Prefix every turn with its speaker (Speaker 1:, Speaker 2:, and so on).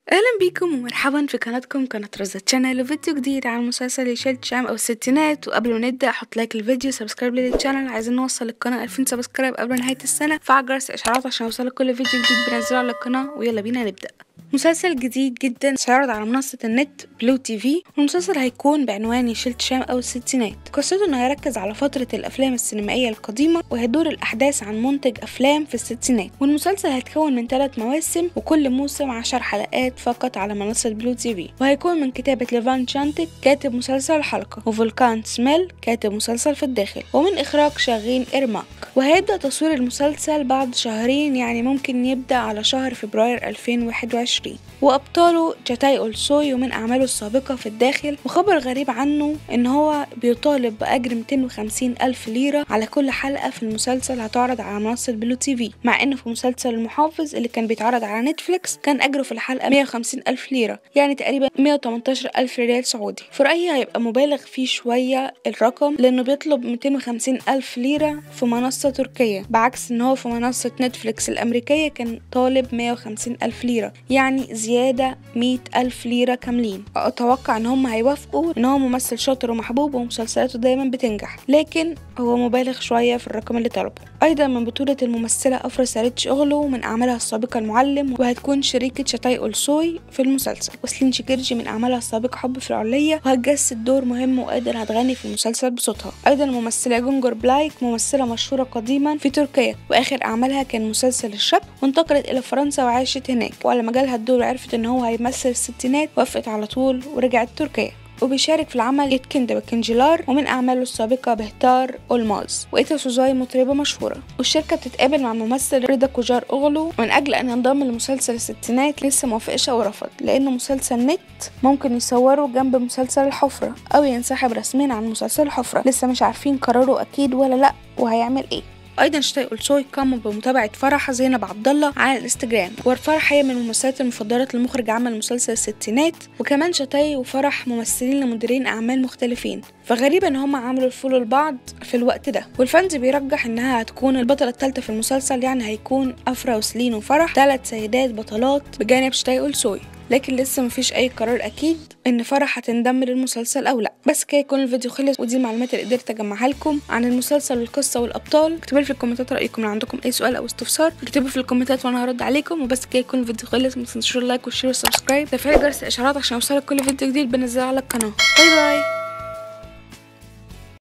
Speaker 1: اهلا بيكم ومرحبا في قناتكم قناة رزة تشانل وفيديو جديد عن مسلسل يشيل شام او الستينات وقبل ما نبدا حط لايك للفيديو سبسكرايب للشانل عايزين نوصل القناة 2000 سبسكرايب قبل نهاية السنة فعل جرس الاشعارات عشان يوصلك كل فيديو جديد بنزله على القناة ويلا بينا نبدا مسلسل جديد جدا سيعرض على منصة النت بلو تي في والمسلسل هيكون بعنوان يشيل شام أو الستينات قصته إنه هيركز على فترة الأفلام السينمائية القديمة وهيدور الأحداث عن منتج أفلام في الستينات والمسلسل هيتكون من ثلاث مواسم وكل موسم عشر حلقات فقط على منصة بلو تي في وهيكون من كتابة ليفان شانتك كاتب مسلسل الحلقة وفولكان سميل كاتب مسلسل في الداخل ومن إخراج شاغين إرماك وهيبدأ تصوير المسلسل بعد شهرين يعني ممكن يبدأ على شهر فبراير 2021 وأبطاله جاتاي أولسوي ومن أعماله السابقة في الداخل وخبر غريب عنه إن هو بيطالب بأجر 250 ألف ليرة على كل حلقة في المسلسل هتعرض على منصة بلو تي في مع إنه في مسلسل المحافظ اللي كان بيتعرض على نتفليكس كان أجره في الحلقة 150 ألف ليرة يعني تقريبا 118 ألف ريال سعودي في رأيي هيبقى مبالغ فيه شوية الرقم لأنه بيطلب 250 ألف ليرة في منصة تركية بعكس إن هو في منصة نتفليكس الأمريكية كان طالب 150 ألف ليرة يعني زيادة مية ألف ليرة كاملين أتوقع إن هم هيوافقوا إن هو ممثل شاطر ومحبوب ومسلسلاته دايما بتنجح لكن هو مبالغ شوية في الرقم اللي طلبه أيضا من بطولة الممثلة أفرا ساريتش أغلو من أعمالها السابقة المعلم وهتكون شريكة شتاي أولسوي في المسلسل وسلين شيكيرجي من أعمالها السابقة حب في العلية وهتجسد دور مهم وقادر هتغني في المسلسل بصوتها أيضا الممثلة جونجر بلايك ممثلة مشهورة قديما في تركيا وآخر أعمالها كان مسلسل الشاب وانتقلت إلى فرنسا وعاشت هناك ولما جالها الدور وعرفت إن هو هيمثل الستينات وافقت على طول ورجعت تركيا وبيشارك في العمل يتكن بكنجلار ومن أعماله السابقة بهتار أولماز وإيتا سوزاي مطربة مشهورة والشركة بتتقابل مع الممثل رضا كوجار أغلو من أجل أن ينضم لمسلسل الستينات لسه موافقش أو رفض لأن مسلسل نت ممكن يصوره جنب مسلسل الحفرة أو ينسحب رسميا عن مسلسل الحفرة لسه مش عارفين قراره أكيد ولا لأ وهيعمل إيه ايضا شتاي اولسوي قام بمتابعه فرح زينب عبد الله على الانستجرام وفرح هي من الممثلات المفضلات لمخرج عمل مسلسل الستينات وكمان شتاي وفرح ممثلين لمديرين اعمال مختلفين فغريب ان هم عملوا الفولو لبعض في الوقت ده والفانز بيرجح انها هتكون البطله الثالثه في المسلسل يعني هيكون افرا وسلين وفرح ثلاث سيدات بطلات بجانب شتاي اولسوي لكن لسه مفيش اي قرار اكيد ان فرح هتنضم للمسلسل او لا بس كده يكون الفيديو خلص ودي المعلومات اللي قدرت اجمعها لكم عن المسلسل والقصه والابطال اكتبوا لي في الكومنتات رايكم لو عندكم اي سؤال او استفسار اكتبوا في الكومنتات وانا هرد عليكم وبس كده يكون الفيديو خلص ما تنسوش اللايك والشير والسبسكرايب تفعيل جرس الاشعارات عشان يوصلك كل فيديو جديد بنزله على القناه باي باي